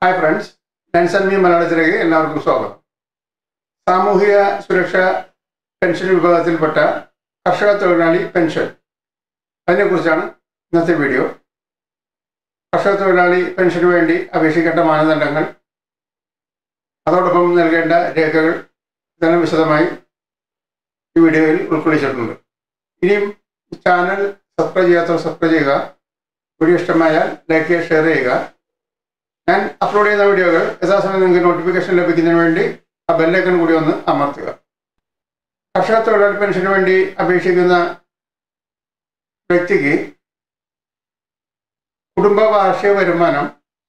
hi friends നെൻസൺ me മലയാളത്തിലേക്ക് എല്ലാവർക്കും സ്വാഗതം സാമൂഹിക സുരക്ഷ പെൻഷൻ വിഭാഗത്തിൽപ്പെട്ട കർഷക തൊഴിലാളി പെൻഷൻ അതിനെക്കുറിച്ചാണ് ഇന്നത്തെ വീഡിയോ കർഷക തൊഴിലാളി പെൻഷന് വേണ്ടി അപേക്ഷിക്കേണ്ട മാനദണ്ഡങ്ങൾ അതോടൊപ്പം നൽകേണ്ട രേഖകൾ ഇതെല്ലാം വിശദമായി ഈ വീഡിയോയിൽ ഉൾക്കൊള്ളിച്ചിട്ടുണ്ട് ഇനിയും ഈ ചാനൽ സബ്സ്ക്രൈബ് ചെയ്യാത്തവർ സബ്സ്ക്രൈബ് ചെയ്യുക വീഡിയോ ഇഷ്ടമായാൽ ലൈക്ക് ചെയ്യുക ഷെയർ ചെയ്യുക ഞാൻ അപ്ലോഡ് ചെയ്യുന്ന വീഡിയോകൾ യഥാസമയം നിങ്ങൾക്ക് നോട്ടിഫിക്കേഷൻ ലഭിക്കുന്നതിന് വേണ്ടി ആ ബെല്ലൈക്കൺ കൂടി ഒന്ന് അമർത്തുക കർഷക തൊഴിലാളി പെൻഷന് വേണ്ടി അപേക്ഷിക്കുന്ന വ്യക്തിക്ക് കുടുംബ വാർഷിക വരുമാനം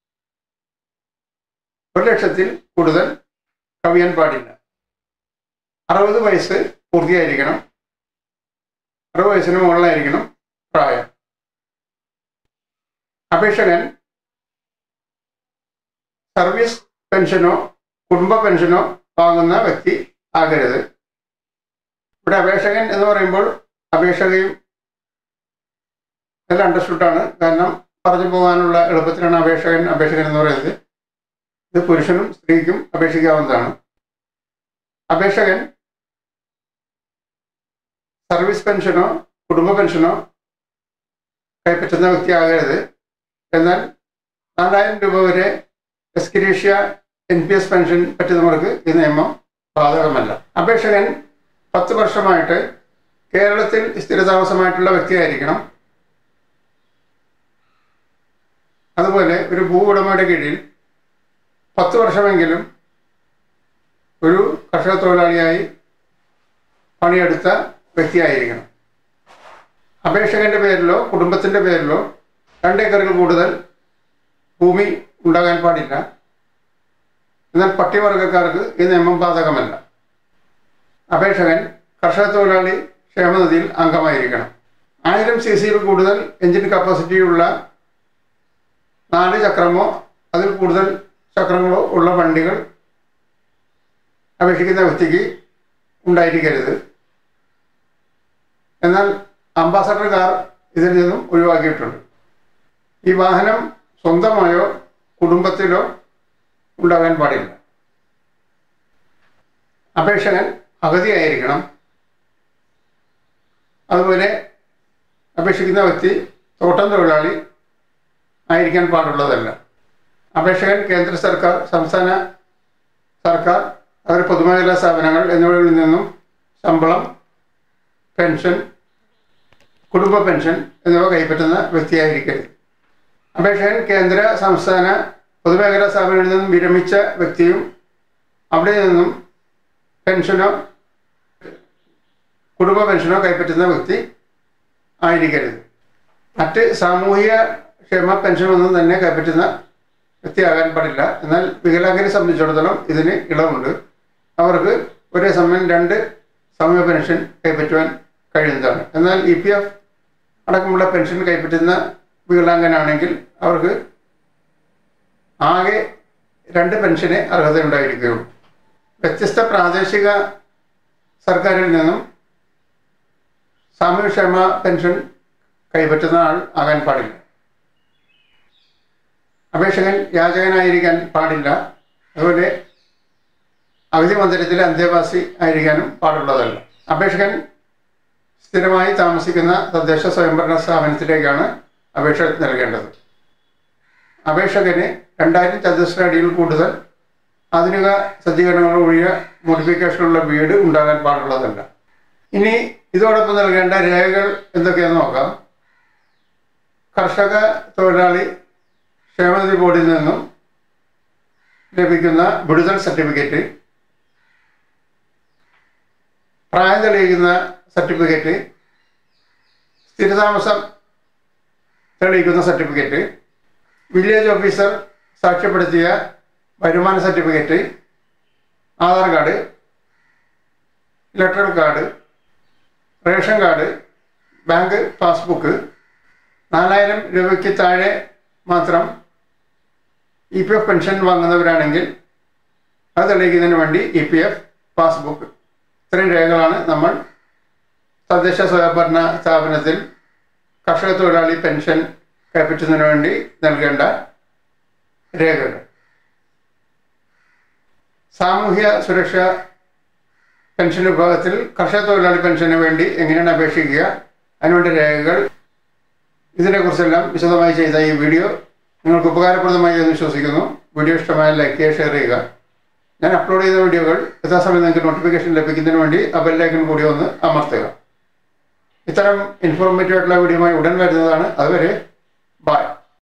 ഒരു ലക്ഷത്തിൽ കൂടുതൽ കവിയാൻ പാടില്ല അറുപത് വയസ്സ് പൂർത്തിയായിരിക്കണം അറുപത് വയസ്സിന് മുകളിലായിരിക്കണം പ്രായം അപേക്ഷകൻ സർവീസ് പെൻഷനോ കുടുംബ പെൻഷനോ വാങ്ങുന്ന വ്യക്തി ആകരുത് ഇവിടെ അപേക്ഷകൻ എന്ന് പറയുമ്പോൾ അപേക്ഷകയും എല്ലാം അണ്ടർസ്റ്റുഡാണ് കാരണം പറഞ്ഞു പോകാനുള്ള എളുപ്പത്തിലാണ് അപേക്ഷകൻ അപേക്ഷകൻ എന്ന് പറയുന്നത് ഇത് പുരുഷനും സ്ത്രീക്കും അപേക്ഷിക്കാവുന്നതാണ് അപേക്ഷകൻ സർവീസ് പെൻഷനോ കുടുംബ പെൻഷനോ കൈപ്പറ്റുന്ന വ്യക്തിയാകരുത് എന്നാൽ നാലായിരം രൂപ വരെ എസ്കിരീഷ്യ എൻ പി എസ് പെൻഷൻ പറ്റുന്നവർക്ക് ഈ നിയമം ബാധകമല്ല അപേക്ഷകൻ പത്ത് വർഷമായിട്ട് കേരളത്തിൽ സ്ഥിരതാമസമായിട്ടുള്ള വ്യക്തിയായിരിക്കണം അതുപോലെ ഒരു ഭൂ ഉടമയുടെ കീഴിൽ പത്ത് വർഷമെങ്കിലും ഒരു കർഷക തൊഴിലാളിയായി പണിയെടുത്ത വ്യക്തിയായിരിക്കണം അപേക്ഷകന്റെ പേരിലോ കുടുംബത്തിന്റെ പേരിലോ രണ്ടേക്കറിൽ കൂടുതൽ ഭൂമി ഉണ്ടാകാൻ പാടില്ല എന്നാൽ പട്ടികവർഗക്കാർക്ക് ഈ നിയമം ബാധകമല്ല അപേക്ഷകൻ കർഷക തൊഴിലാളി ക്ഷേമനിധിയിൽ അംഗമായിരിക്കണം ആയിരം സി സിയിൽ കൂടുതൽ എഞ്ചിൻ കപ്പാസിറ്റിയുള്ള നാല് ചക്രമോ അതിൽ കൂടുതൽ ചക്രങ്ങളോ ഉള്ള വണ്ടികൾ അപേക്ഷിക്കുന്ന വ്യക്തിക്ക് ഉണ്ടായിരിക്കരുത് എന്നാൽ അംബാസഡർ കാർ ഇതിൽ നിന്നും ഒഴിവാക്കിയിട്ടുണ്ട് ഈ വാഹനം സ്വന്തമായോ കുടുംബത്തിലോ ഉണ്ടാകാൻ പാടില്ല അപേക്ഷകൻ അഗതിയായിരിക്കണം അതുപോലെ അപേക്ഷിക്കുന്ന വ്യക്തി തോട്ടം തൊഴിലാളി ആയിരിക്കാൻ പാടുള്ളതല്ല അപേക്ഷകൻ കേന്ദ്ര സർക്കാർ സംസ്ഥാന സർക്കാർ അതുപോലെ പൊതുമേഖലാ സ്ഥാപനങ്ങൾ എന്നിവയിൽ നിന്നും ശമ്പളം പെൻഷൻ കുടുംബ പെൻഷൻ എന്നിവ കൈപ്പറ്റുന്ന വ്യക്തിയായിരിക്കരുത് അപേക്ഷകൻ കേന്ദ്ര സംസ്ഥാന പൊതുമേഖലാ സ്ഥാപനങ്ങളിൽ നിന്നും വിരമിച്ച വ്യക്തിയും അവിടെ നിന്നും പെൻഷനോ കുടുംബ പെൻഷനോ കൈപ്പറ്റുന്ന വ്യക്തി ആയിരിക്കരുത് മറ്റ് സാമൂഹിക ക്ഷേമ പെൻഷനൊന്നും തന്നെ കൈപ്പറ്റുന്ന വ്യക്തിയാകാൻ പാടില്ല എന്നാൽ വികലാംഗരെ സംബന്ധിച്ചിടത്തോളം ഇതിന് ഇളവുണ്ട് അവർക്ക് ഒരേ സമയം രണ്ട് സമയ പെൻഷൻ കൈപ്പറ്റുവാൻ കഴിയുന്നതാണ് എന്നാൽ ഇ പി എഫ് അടക്കമുള്ള പെൻഷൻ കൈപ്പറ്റുന്ന വികലാംഗനാണെങ്കിൽ അവർക്ക് ആകെ രണ്ട് പെൻഷന് അർഹതയുണ്ടായിരിക്കുകയുള്ളൂ വ്യത്യസ്ത പ്രാദേശിക സർക്കാരിൽ നിന്നും സാമൂഹ്യക്ഷേമ പെൻഷൻ കൈപ്പറ്റുന്ന ആൾ ആകാൻ പാടില്ല അപേക്ഷകൻ യാചകനായിരിക്കാൻ പാടില്ല അതുപോലെ അവധി മന്ദിരത്തിലെ അന്തേവാസി ആയിരിക്കാനും പാടുള്ളതല്ല അപേക്ഷകൻ സ്ഥിരമായി താമസിക്കുന്ന തദ്ദേശ സ്വയംഭരണ സ്ഥാപനത്തിലേക്കാണ് അപേക്ഷ നൽകേണ്ടത് അപേക്ഷകന് രണ്ടായിരം ചതുരശ്ര അടിയിൽ കൂടുതൽ ആധുനിക സജ്ജീകരണങ്ങൾ ഒഴിയ മോഡിഫിക്കേഷനുള്ള വീട് ഉണ്ടാകാൻ പാടുള്ളതല്ല ഇനി ഇതോടൊപ്പം നൽകേണ്ട രേഖകൾ എന്തൊക്കെയാണെന്ന് നോക്കാം കർഷക തൊഴിലാളി ക്ഷേമനിധി ബോർഡിൽ നിന്നും ലഭിക്കുന്ന വിടുതൽ സർട്ടിഫിക്കറ്റ് പ്രായം തെളിയിക്കുന്ന സർട്ടിഫിക്കറ്റ് സ്ഥിരതാമസം തെളിയിക്കുന്ന സർട്ടിഫിക്കറ്റ് വില്ലേജ് ഓഫീസർ സാക്ഷ്യപ്പെടുത്തിയ വരുമാന certificate Aadhaar card electoral card ration card bank passbook നാലായിരം രൂപയ്ക്ക് താഴെ മാത്രം ഇ പി എഫ് പെൻഷൻ വാങ്ങുന്നവരാണെങ്കിൽ അത് തെളിയിക്കുന്നതിന് വേണ്ടി ഇ പി എഫ് പാസ്ബുക്ക് ഇത്രയും രേഖകളാണ് നമ്മൾ തദ്ദേശ സ്വയംഭരണ സ്ഥാപനത്തിൽ കർഷക തൊഴിലാളി പെൻഷൻ കൈപ്പറ്റുന്നതിന് വേണ്ടി നൽകേണ്ട രേഖകൾ സാമൂഹ്യ സുരക്ഷ പെൻഷൻ വിഭാഗത്തിൽ കർഷക തൊഴിലാളി പെൻഷന് വേണ്ടി എങ്ങനെയാണ് അപേക്ഷിക്കുക അതിനുവേണ്ട രേഖകൾ ഇതിനെക്കുറിച്ചെല്ലാം വിശദമായി ചെയ്ത ഈ വീഡിയോ നിങ്ങൾക്ക് ഉപകാരപ്രദമായി എന്ന് വിശ്വസിക്കുന്നു വീഡിയോ ഇഷ്ടമായ ലൈക്ക് ചെയ്യുക ഷെയർ ചെയ്യുക ഞാൻ അപ്ലോഡ് ചെയ്ത വീഡിയോകൾ യഥാസമയം നിങ്ങൾക്ക് നോട്ടിഫിക്കേഷൻ ലഭിക്കുന്നതിന് വേണ്ടി ആ ബെല്ലൈക്കൺ കൂടി ഒന്ന് അമർത്തുക ഇത്തരം ഇൻഫോർമേറ്റീവ് ആയിട്ടുള്ള വീഡിയോയുമായി ഉടൻ വരുന്നതാണ് അതുവരെ ബായ്